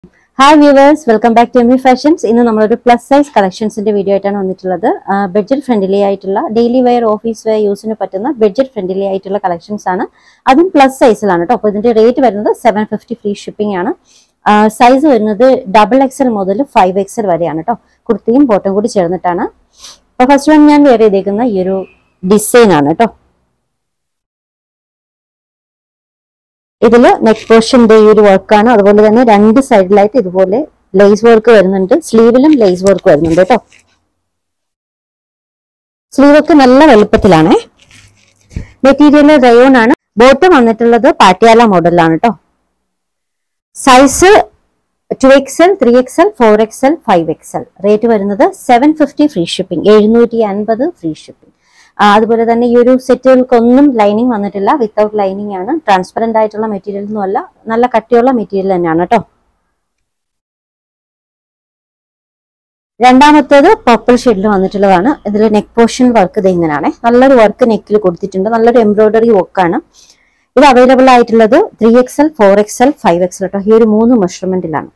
hi viewers welcome back to Emi fashions ഇന്ന് നമ്മളൊരു plus size കളക്ഷൻസിന്റെ വീഡിയോ ആയിട്ടാണ് വന്നിട്ടുള്ളത് ബഡ്ജറ്റ് ഫ്രണ്ട്ലി ആയിട്ടുള്ള ഡെയിലി വെയർ ഓഫീസ് വെയർ യൂസിന് പറ്റുന്ന ബഡ്ജറ്റ് ഫ്രണ്ട്ലി ആയിട്ടുള്ള കളക്ഷൻസ് ആണ് അതും പ്ലസ് സൈസിലാണ് കേട്ടോ അപ്പോൾ ഇതിന്റെ റേറ്റ് വരുന്നത് സെവൻ ഫിഫ്റ്റി ഫ്രീ ഷിപ്പിംഗ് ആണ് സൈസ് വരുന്നത് ഡബിൾ എക്സൽ മുതൽ ഫൈവ് എക്സൽ വരെയാണ് കേട്ടോ കുർത്തിയും ബോട്ടും കൂടി ചേർന്നിട്ടാണ് അപ്പോൾ ഫസ്റ്റ് വൺ ഞാൻ വെയർ ചെയ്തേക്കുന്ന ഈ ഒരു ഡിസൈൻ ആണ് കേട്ടോ ഇതിൽ നെക്ക് പോർഷന്റെ ഈ ഒരു വർക്കാണ് അതുപോലെ തന്നെ രണ്ട് സൈഡിലായിട്ട് ഇതുപോലെ ലേസ് വർക്ക് വരുന്നുണ്ട് സ്ലീവിലും ലേസ് വർക്ക് വരുന്നുണ്ട് കേട്ടോ സ്ലീവ് ഒക്കെ നല്ല വലുപ്പത്തിലാണ് മെറ്റീരിയൽ റയോൺ ആണ് ബോട്ടം വന്നിട്ടുള്ളത് പാട്ടിയാല മോഡലാണ് കേട്ടോ size two XL three XL four XL five XL rate വരുന്നത് സെവൻ ഫിഫ്റ്റി ഫ്രീ ഷിപ്പിംഗ് എഴുന്നൂറ്റി അൻപത് ഫ്രീ ഷിപ്പിംഗ് അതുപോലെ തന്നെ ഈ ഒരു സെറ്റുകൾക്കൊന്നും ലൈനിങ് വന്നിട്ടില്ല വിത്തൗട്ട് ലൈനിങ് ആണ് ട്രാൻസ്പെറന്റ് ആയിട്ടുള്ള മെറ്റീരിയൽ ഒന്നുമല്ല നല്ല കട്ടിയുള്ള മെറ്റീരിയൽ തന്നെയാണ് കേട്ടോ രണ്ടാമത്തേത് പർപ്പിൾ ഷെയ്ഡിൽ വന്നിട്ടുള്ളതാണ് ഇതിൽ നെക്ക് പോർഷൻ വർക്ക് ഇത് ഇങ്ങനെയാണ് നല്ലൊരു വർക്ക് നെക്കിൽ കൊടുത്തിട്ടുണ്ട് നല്ലൊരു എംബ്രോയിഡറി വർക്കാണ് ഇത് അവൈലബിൾ ആയിട്ടുള്ളത് three XL four XL five XL കേട്ടോ ഈ ഒരു മൂന്ന് മെഷർമെന്റിലാണ്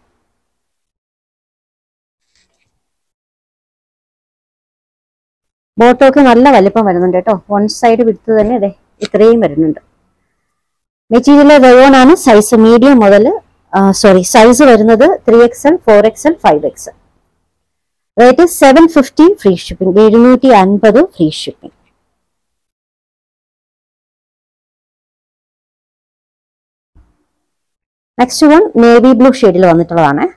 ബോട്ടോക്ക് നല്ല വലിപ്പം വരുന്നുണ്ട് കേട്ടോ വൺ സൈഡ് വിടുത്ത് തന്നെ അതെ ഇത്രയും വരുന്നുണ്ട് മെറ്റീരിയൽ റയോൺ ആണ് സൈസ് മീഡിയം മുതൽ സോറി സൈസ് വരുന്നത് three XL four XL five XL rate seven fifty free shipping എഴുന്നൂറ്റി അൻപത് free shipping next one navy blue ഷെയ്ഡിൽ വന്നിട്ടുള്ളതാണ്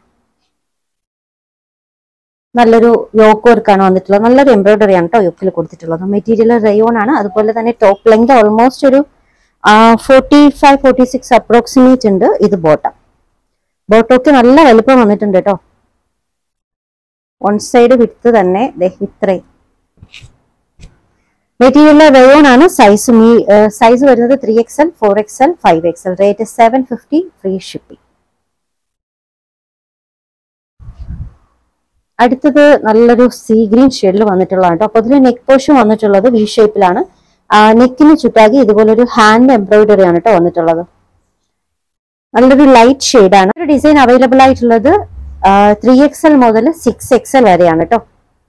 നല്ലൊരു യോക്ക് വർക്കാണ് വന്നിട്ടുള്ളത് നല്ലൊരു എംബ്രോയിഡറി ആണ് കേട്ടോ യോക്കിൽ കൊടുത്തിട്ടുള്ളത് മെറ്റീരിയൽ റയോൺ ആണ് അതുപോലെ തന്നെ ടോപ്പ് ലെങ്ത് ഓൾമോസ്റ്റ് ഒരു forty five forty six approximate ഉണ്ട് ഇത് ബോട്ടം ബോട്ടോക്ക് നല്ല വലുപ്പം വന്നിട്ടുണ്ട് കേട്ടോ വൺ സൈഡ് വിട്ട് തന്നെ ഇത്രയും മെറ്റീരിയൽ റയോൺ ആണ് സൈസ് മീ സൈസ് വരുന്നത് three XL four XL five XL rate seven fifty free shipping അടുത്തത് നല്ലൊരു സീ ഗ്രീൻ ഷെയ്ഡിൽ വന്നിട്ടുള്ളതാണ് കേട്ടോ അപ്പൊ അതിൽ നെക്ക് പോർഷൻ വന്നിട്ടുള്ളത് വി ഷേപ്പിലാണ് നെക്കിന് ചുറ്റാകി ഇതുപോലെ ഒരു ഹാൻഡ് എംബ്രോയിഡറി ആണ് കേട്ടോ വന്നിട്ടുള്ളത് നല്ലൊരു ലൈറ്റ് ഷെയ്ഡാണ് ഒരു ഡിസൈൻ അവൈലബിൾ ആയിട്ടുള്ളത് ത്രീ എക്സൽ മുതൽ സിക്സ് എക്സൽ വരെയാണ് കേട്ടോ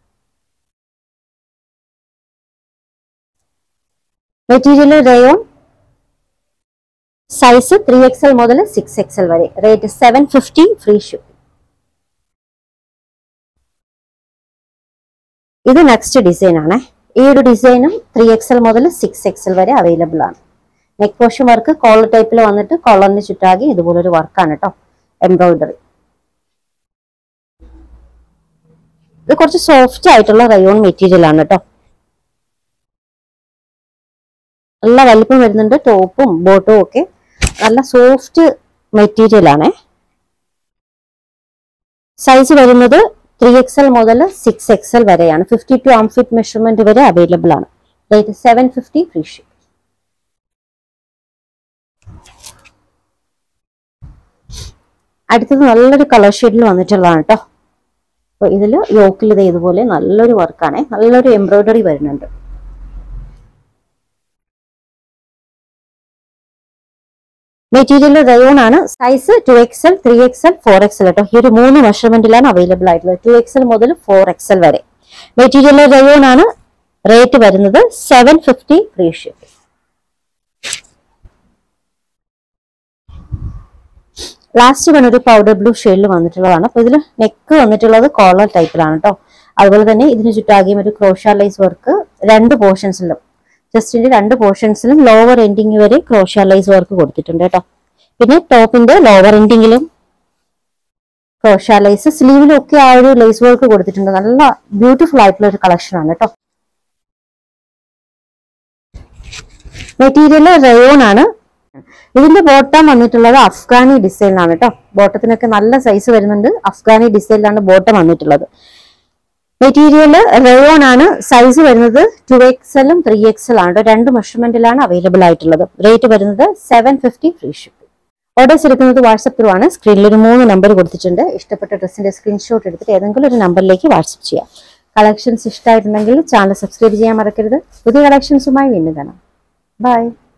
material rayon size three XL മുതൽ സിക്സ് എക്സൽ വരെ rate seven fifty free ship ഇത് നെക്സ്റ്റ് ഡിസൈൻ ആണ് ഈ ഒരു ഡിസൈനും ത്രീ എക്സൽ മുതൽ സിക്സ് എക്സൽ വരെ അവൈലബിൾ ആണ് നെക്ക് പോഷൻ വർക്ക് കോളർ ടൈപ്പിൽ വന്നിട്ട് കോളറിന് ചുറ്റാകി ഇതുപോലൊരു വർക്കാണ് കേട്ടോ എംബ്രോയിഡറി ഇത് കുറച്ച് സോഫ്റ്റ് ആയിട്ടുള്ള റയോൺ മെറ്റീരിയൽ ആണ് കേട്ടോ നല്ല വലിപ്പം വരുന്നുണ്ട് ടോപ്പും ബോട്ടും ഒക്കെ നല്ല സോഫ്റ്റ് മെറ്റീരിയൽ ആണ് സൈസ് വരുന്നത് ത്രീ എക്സൽ മുതൽ സിക്സ് എക്സൽ വരെയാണ് fifty two arm fit measurement വരെ അവൈലബിൾ ആണ് rate seven fifty free ship അടുത്തത് നല്ലൊരു കളർ ഷെയ്ഡിൽ വന്നിട്ടുള്ളതാണ് കേട്ടോ അപ്പൊ ഇതിൽ യോക്കിൽ ഇത് ഇതുപോലെ നല്ലൊരു വർക്കാണ് നല്ലൊരു എംബ്രോയിഡറി വരുന്നുണ്ട് മെറ്റീരിയൽ റയോൺ ആണ് size two XL three XL four XL കേട്ടോ ഈ ഒരു മൂന്ന് മെഷർമെന്റിലാണ് അവൈലബിൾ ആയിട്ടുള്ളത് ടു എക്സൽ മുതൽ ഫോർ എക്സൽ വരെ മെറ്റീരിയൽ റയോൺ ആണ് റേറ്റ് വരുന്നത് seven fifty free ship last one ഒരു പൗഡർ ബ്ലൂ ഷെയ്ഡിൽ വന്നിട്ടുള്ളതാണ് അപ്പൊ ഇതിൽ നെക്ക് വന്നിട്ടുള്ളത് കോളർ ടൈപ്പിലാണ് കേട്ടോ അതുപോലെ തന്നെ ഇതിന് ചുറ്റാകിയും ഒരു ക്രോഷ ലൈസ് വർക്ക് രണ്ട് പോർഷൻസിലും ചെസ്റ്റിന്റെ രണ്ട് പോർഷൻസിലും ലോവർ എൻഡിങ് വരെ ക്രോഷ ലൈസ് വർക്ക് കൊടുത്തിട്ടുണ്ട് കേട്ടോ പിന്നെ ടോപ്പിന്റെ ലോവർ എൻഡിങ്ങിലും ക്രോഷ ലൈസ് സ്ലീവിലും ഒക്കെ ആ ഒരു ലൈസ് വർക്ക് കൊടുത്തിട്ടുണ്ട് നല്ല ബ്യൂട്ടിഫുൾ ആയിട്ടുള്ള ഒരു കളക്ഷൻ ആണ് കേട്ടോ മെറ്റീരിയൽ റയോൺ ആണ് ഇതിന്റെ ബോട്ടം വന്നിട്ടുള്ളത് അഫ്ഗാനി ഡിസൈനിലാണ് കേട്ടോ ബോട്ടത്തിനൊക്കെ നല്ല സൈസ് വരുന്നുണ്ട് അഫ്ഗാനി ഡിസൈനിലാണ് ബോട്ടം വന്നിട്ടുള്ളത് മെറ്റീരിയൽ റയോൺ ആണ് സൈസ് വരുന്നത് ടു എക്സലും ത്രീ എക്സൽ ആണ് രണ്ട് മെഷർമെന്റിലാണ് അവൈലബിൾ ആയിട്ടുള്ളത് റേറ്റ് വരുന്നത് seven fifty free ship orders എടുക്കുന്നത് വാട്സപ്പ് ത്രൂ ആണ് സ്ക്രീനിൽ ഒരു മൂന്ന് നമ്പർ കൊടുത്തിട്ടുണ്ട് ഇഷ്ടപ്പെട്ട ഡ്രസ്സിന്റെ സ്ക്രീൻഷോട്ട് എടുത്തിട്ട് ഏതെങ്കിലും ഒരു നമ്പറിലേക്ക് വാട്സപ്പ് ചെയ്യാം കളക്ഷൻസ് ഇഷ്ടമായിട്ടുണ്ടെങ്കിൽ ചാനൽ സബ്സ്ക്രൈബ് ചെയ്യാൻ മറക്കരുത് പുതിയ കളക്ഷൻസുമായി വീണ്ടും കാണാം ബൈ